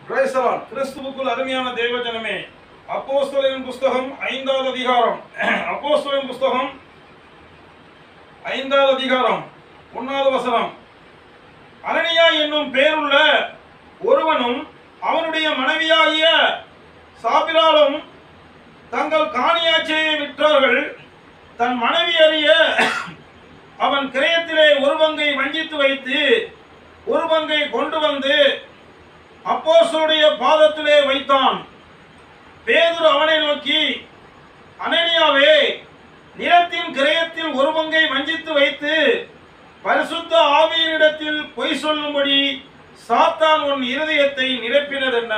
Praise the Lord. கிறிஸ்துவுக்குள் அருமையான தேவஜனமே அப்போஸ்தலரின் புஸ்தகம் ஐந்தாவது அதிகாரம் அப்போஸ்தலரின் புஸ்தகம் ஐந்தாவது அதிகாரம் ஒன்னாவது வசனம் அனனியா என்னும் பேருள்ள ஒருவனும் அவனுடைய மனைவியாகிய சாபிராலும் தங்கள் காணியாட்சியை விற்றார்கள் தன் மனைவி அறிய அவன் கிரயத்திலே ஒரு பங்கை வஞ்சித்து வைத்து ஒரு பங்கை கொண்டு வந்து அப்போஸ்தலருடைய பாதத்திலே வைத்தான் பேதுரு அவனை நோக்கி அனனியாவே நிலத்தின் கிரயத்தில் ஒரு பங்கை வஞ்சித்து வைத்து பரிசுத்த ஆவியனிடத்தில் பொய் சொல்லும்படி சாத்தான் உன் இருதயத்தை நிரப்பினதென்ன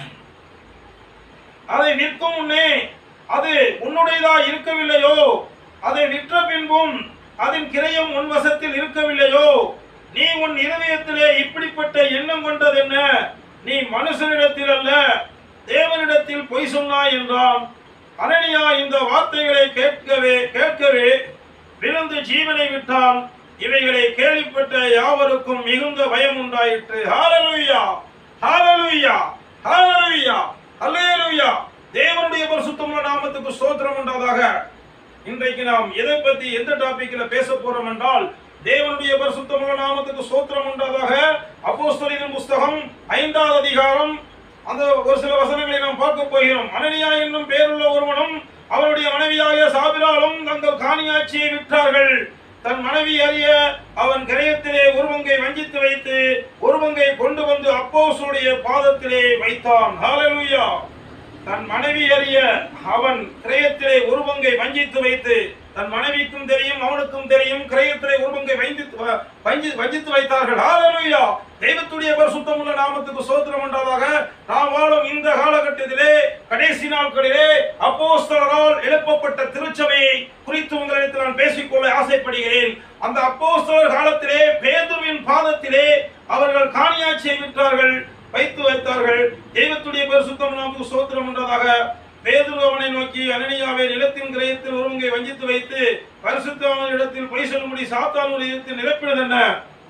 அதை விற்கும் முன்னே அது உன்னுடையதா இருக்கவில்லையோ அதை விற்ற பின்பும் அதன் கிரயம் உன் வசத்தில் இருக்கவில்லையோ நீ உன் இருதயத்திலே இப்படிப்பட்ட எண்ணம் கொண்டதென்ன நீ மனுஷனிடத்தில் அல்ல தேவனிடத்தில் பொய் சொன்னாய் என்றான் அனனியா இந்த வார்த்தைகளை கேட்கவே கேட்கவே விழுந்து ஜீவனை விட்டான் இவைகளை கேள்விப்பட்ட யாவருக்கும் மிகுந்த பயம் உண்டாயிற்று ஹalleluya ஹalleluya ஹalleluya ஹalleluya தேவனுடைய பரிசுத்தமுள்ள நாமத்துக்கு ஸ்தோத்திரம் உண்டாதாக இன்றைக்கு நாம் எதை பத்தி எந்த டாபிக்ல பேச போறோம் என்றால் தேவனுடைய பரிசுத்தமுள்ள நாமத்துக்கு ஸ்தோத்திரம் உண்டாதாக அப்போஸ்தலரின் புஸ்தகம் ஐந்தாவது அதிகாரம் அந்த ஒரு சில வசனங்களை நாம் பார்க்க போகிறோம் அனனியா என்னும் பேருள்ள ஒருவனும் அவருடைய மனைவியாகிய சாபிராலும் தங்கள் காணியாட்சியை விற்றார்கள் தன் மனைவி அறிய அவன் கிரயத்திலே ஒரு பங்கை வஞ்சித்து வைத்து ஒரு பங்கை கொண்டு வந்து அப்போஸ்தலருடைய பாதத்திலே வைத்தான் ஹalleluya தன் மனைவி அறிய அவன் கிரயத்திலே ஒரு பங்கை வஞ்சித்து வைத்து தன் மனைவிக்கும் தெரியும் அவனுக்கும் தெரியும் கிரயத்திலே ஒரு பங்கை வஞ்சித்து வ- வஞ்சி வஞ்சித்து வைத்தார்கள் ஹalleluya தெய்வத்துடைய பரிசுத்தமுள்ள நாமத்துக்கு சோத்திரம் உண்டாதாக நாம் வாழும் இந்த காலகட்டத்திலே கடைசி நாட்களிலே அப்போஸ்தலரால் எழுப்பப்பட்ட திருச்சபையை குறித்து உங்களிடத்தில் நான் பேசிக்கொள்ள ஆசைப்படுகிறேன் அந்த அப்போஸ்தலர் காலத்திலே பேதுருவின் பாதத்திலே அவர்கள் காணியாட்சியை விற்றார்கள் வைத்து வைத்தார்கள் தெய்வத்துடைய பரிசுத்தம் நமக்கு சோத்திரம் உண்டதாக பேதுரு அவனை நோக்கி அனனியாவை நிலத்தின் கிரயத்தில் ஒருவங்கை வஞ்சித்து வைத்து பரிசுத்தவன இடத்தில் பொய் சொல்லும்படி சாத்தானுடைய இடத்தில் நிரப்பினது என்ன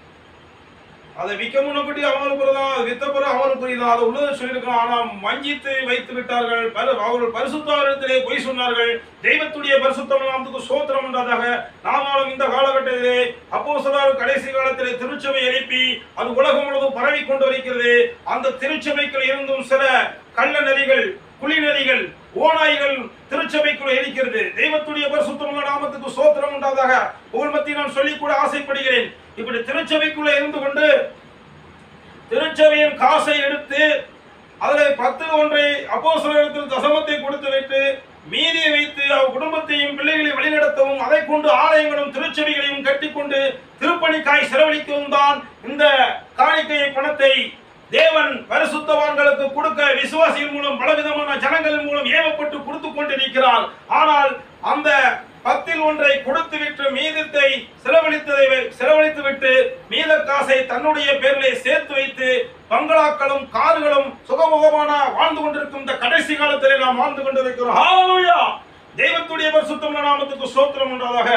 அதை விற்க முன்னப்படி அவனுக்கு புரிதான் அது வித்த பிறகு அவனுக்கு புரியுதான் அதை உள்ளதை சொல்லியிருக்கான் ஆனால் வஞ்சித்து வைத்து விட்டார்கள் பரு அவர்கள் பரிசுத்தாரிடத்திலே பொய் சொன்னார்கள் தெய்வத்துடைய பரிசுத்தம் நாமத்துக்கு சோத்திரம் உண்டாதாக நாமாலும் இந்த காலகட்டத்திலே அப்போ கடைசி காலத்திலே திருச்சபை எழுப்பி அது உலகம் முழுவதும் பரவி கொண்டு வருகிறது அந்த திருச்சபைக்குள் இருந்தும் சில கள்ள நெறிகள் குழி நெறிகள் ஓநாய்கள் திருச்சபைக்குள் இருக்கிறது தெய்வத்துடைய பரிசுத்தமுள்ள நாமத்துக்கு சோத்திரம் உண்டாதாக உங்கள் மத்தியில் நான் சொல்லிக் கூட ஆசைப்படுகிறேன் இப்படி திருச்சபைக்குள்ள இருந்து கொண்டு திருச்சபையின் காசை எடுத்து அதில் பத்து ஒன்றை அப்போஸ்தலரிடத்தில் தசமத்தை கொடுத்து விட்டு மீதியை வைத்து அவர் குடும்பத்தையும் பிள்ளைகளையும் வழிநடத்தவும் அதை கொண்டு ஆலயங்களும் திருச்சபைகளையும் கட்டிக்கொண்டு திருப்பணிக்காய் செலவழிக்கவும் தான் இந்த காணிக்கை பணத்தை தேவன் பரிசுத்தவான்களுக்கு கொடுக்க விசுவாசிகள் மூலம் பலவிதமான ஜனங்கள் மூலம் ஏவப்பட்டு கொடுத்து கொண்டிருக்கிறார் ஆனால் அந்த பத்தில் ஒன்றை கொடுத்து விட்டு மீதத்தை செலவழித்ததை வை- செலவழித்து விட்டு மீத காசை தன்னுடைய பேரிலே சேர்த்து வைத்து பங்களாக்களும் கார்களும் சுகமுகமான வாழ்ந்து கொண்டிருக்கும் இந்த கடைசி காலத்திலே நாம் வாழ்ந்து கொண்டிருக்கிறோம் ஹalleluya தெய்வத்துடைய பரிசுத்தமுள்ள நாமத்துக்கு ஸ்தோத்திரம் உண்டாதாக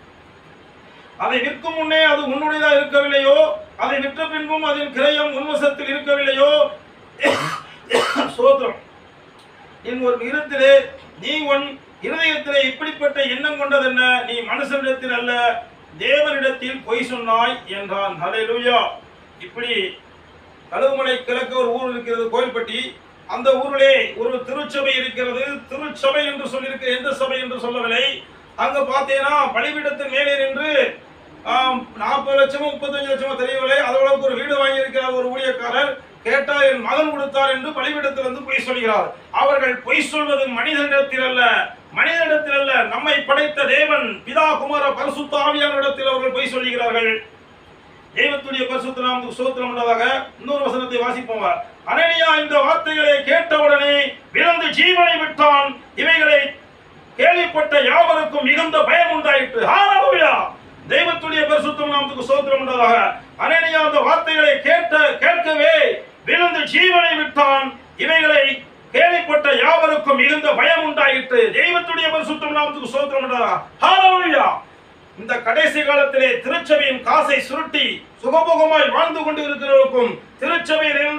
அதை விற்கும் முன்னே அது உன்னுடையதா இருக்கவில்லையோ அதை விற்ற பின்பும் அதன் கிரயம் உன்வசத்தில் இருக்கவில்லையோ சோத்திரம் என் ஒரு இருத்திலே நீ உன் இருதயத்திலே இப்படிப்பட்ட எண்ணம் கொண்டதென்ன நீ மனுஷனிடத்தில் அல்ல தேவனிடத்தில் பொய் சொன்னாய் என்றான் ஹalleluya இப்படி கழுகுமலை கிழக்கு ஒரு ஊர் இருக்கிறது கோயில்பட்டி அந்த ஊரிலே ஒரு திருச்சபை இருக்கிறது திருச்சபை என்று சொல்லியிருக்க எந்த சபை என்று சொல்லவில்லை அங்க பார்த்தீங்கன்னா பலிபீடத்தின் மேலே நின்று நாற்பது லட்சமோ முப்பத்தஞ்சு லட்சமோ தெரியவில்லை அதோட ஒரு வீடு வாங்கியிருக்கிறார் ஒரு ஊழியக்காரர் கேட்டா என் மகன் கொடுத்தார் என்று பலிபீடத்தில் வந்து பொய் சொல்கிறார் அவர்கள் பொய் சொல்வது மனிதனிடத்தில் அல்ல மனிதனிடத்தில் அல்ல நம்மை படைத்த தேவன் பிதா குமார பரிசுத்த ஆவியானவரிடத்தில் அவர்கள் பொய் சொல்கிறார்கள் தெய்வத்துடைய பரிசுத்த நாமத்துக்கு சோத்திரம் உள்ளதாக இன்னொரு வசனத்தை வாசிப்போம் அனனியா இந்த வார்த்தைகளை கேட்டவுடனே விழுந்து ஜீவனை விட்டான் இவைகளை கேள்விப்பட்ட யாவருக்கும் மிகுந்த பயம் உண்டாயிற்று ஹalleluya தெய்வத்துடைய பரிசுத்தம் நாமத்துக்கு சோத்திரம் உண்டதாக அனனியா அந்த வார்த்தைகளை கேட்ட கேட்கவே விழுந்து ஜீவனை விட்டான் இவைகளை கேள்விப்பட்ட யாவருக்கும் மிகுந்த பயம் உண்டாயிற்று தெய்வத்துடைய பரிசுத்தம் நாமத்துக்கு சோத்திரம் உண்டதாக ஹalleluya இந்த கடைசி காலத்திலே திருச்சபையின் காசை சுருட்டி சுகபோகமாய் வாழ்ந்து கொண்டு இருக்கிறவருக்கும் திருச்சபையில் இருந்து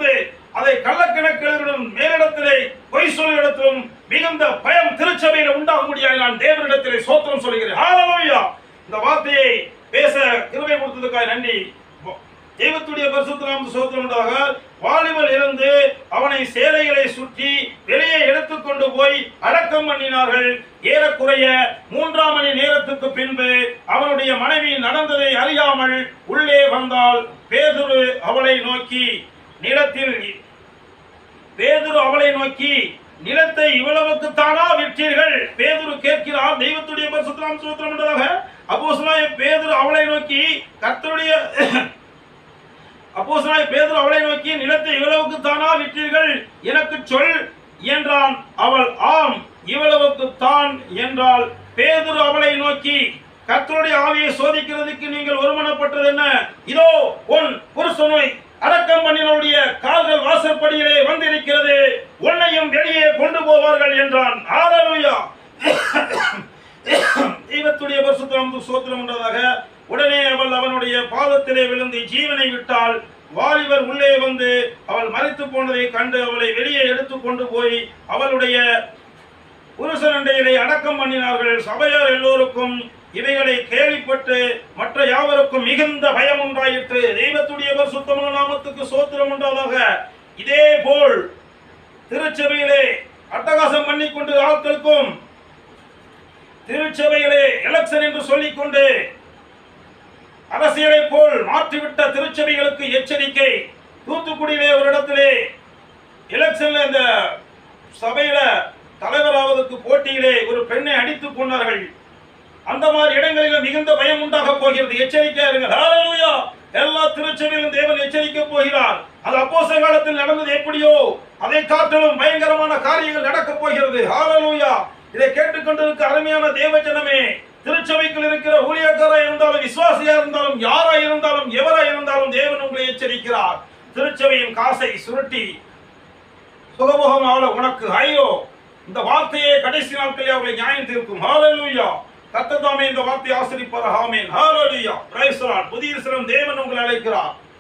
அதை கள்ளக்கணக்கிலும் மேலிடத்திலே பொய் சொல்லிடத்திலும் மிகுந்த பயம் திருச்சபையில் உண்டாக முடியாது நான் தேவனிடத்திலே சோத்திரம் சொல்கிறேன் ஹalleluya இந்த வார்த்தையை பேச கிருபை கொடுத்ததுக்காக நன்றி தெய்வத்துடைய பரிசுத்தலாம் சோத்திரம் உண்டாக வாலிபல் இருந்து அவனை சேலைகளை சுற்றி வெளியே எடுத்துக்கொண்டு போய் அடக்கம் பண்ணினார்கள் ஏறக்குறைய மூன்றாம் மணி நேரத்துக்கு பின்பு அவனுடைய மனைவி நடந்ததை அறியாமல் உள்ளே வந்தால் பேதுரு அவளை நோக்கி நிலத்தில் பேதுரு அவளை நோக்கி நிலத்தை இவ்வளவுக்கு தானா விற்றீர்கள் பேதுரு கேட்கிறார் தெய்வத்துடைய பரிசுத்தலாம் சோத்திரம் உண்டதாக அப்போஸ்தலனாகிய பேதுரு அவளை நோக்கி கர்த்தருடைய அப்போஸ்தலனாகிய பேதுரு அவளை நோக்கி நிலத்தை இவ்வளவுக்கு தானா விற்றீர்கள் எனக்கு சொல் என்றான் அவள் ஆம் இவ்வளவுக்கு தான் என்றால் பேதுரு அவளை நோக்கி கர்த்தருடைய ஆவியை சோதிக்கிறதுக்கு நீங்கள் ஒருமனப்பட்டது என்ன இதோ உன் புருஷனை அடக்கம் பண்ணினுடைய கால்கள் வாசற்படியிலே வந்திருக்கிறது உன்னையும் வெளியே கொண்டு போவார்கள் என்றான் ஹalleluya தெய்வத்துடைய பரிசுத்தம் சோத்திரம் என்றதாக உடனே அவள் அவனுடைய பாதத்திலே விழுந்து ஜீவனை விட்டாள் வாலிபர் உள்ளே வந்து அவள் மறித்து போனதை கண்டு அவளை வெளியே எடுத்து கொண்டு போய் அவளுடைய புருஷனண்டையிலே அடக்கம் பண்ணினார்கள் சபையார் எல்லோருக்கும் இவைகளை கேள்விப்பட்டு மற்ற யாவருக்கும் மிகுந்த பயம் உண்டாயிற்று தெய்வத்துடைய பரிசுத்தமான நாமத்துக்கு சோத்திரம் உண்டாதாக இதே போல் திருச்சபையிலே அட்டகாசம் பண்ணிக்கொண்டு ஆட்களுக்கும் திருச்சபையிலே எலெக்ஷன் என்று சொல்லிக்கொண்டு அரசியலை போல் மாற்றிவிட்ட திருச்சபைகளுக்கு எச்சரிக்கை தூத்துக்குடியிலே ஒரு இடத்திலே எலெக்ஷன்ல இந்த சபையில தலைவராவதற்கு போட்டியிலே ஒரு பெண்ணை அடித்துக் கொண்டார்கள் அந்த மாதிரி இடங்களில் மிகுந்த பயம் உண்டாக போகிறது எச்சரிக்கையா இருங்க ஹalleluya எல்லா திருச்சபையிலும் தேவன் எச்சரிக்க போகிறார் அது அப்போஸ்தல காலத்தில் நடந்தது எப்படியோ அதை காட்டிலும் பயங்கரமான காரியங்கள் நடக்க போகிறது ஹalleluya இதை கேட்டுக்கொண்டிருக்க அருமையான தேவஜனமே திருச்சபைக்குள் இருக்கிற ஊழியக்காரா இருந்தாலும் விசுவாசியா இருந்தாலும் யாரா இருந்தாலும் எவரா இருந்தாலும் தேவன் உங்களை எச்சரிக்கிறார் திருச்சபையின் காசை சுருட்டி சுகமுகம் ஆள உனக்கு ஐயோ இந்த வார்த்தையே கடைசி நாட்களில் அவளை நியாயம் தீர்க்கும் ஹalleluya கர்த்தர் தாமே இந்த வார்த்தையை ஆசிரிப்பார் ஆமென் ஹalleluya பிரைஸ் தி லார்ட் புதிய சிறம் தேவன் உங்களை அழைக்கிறார்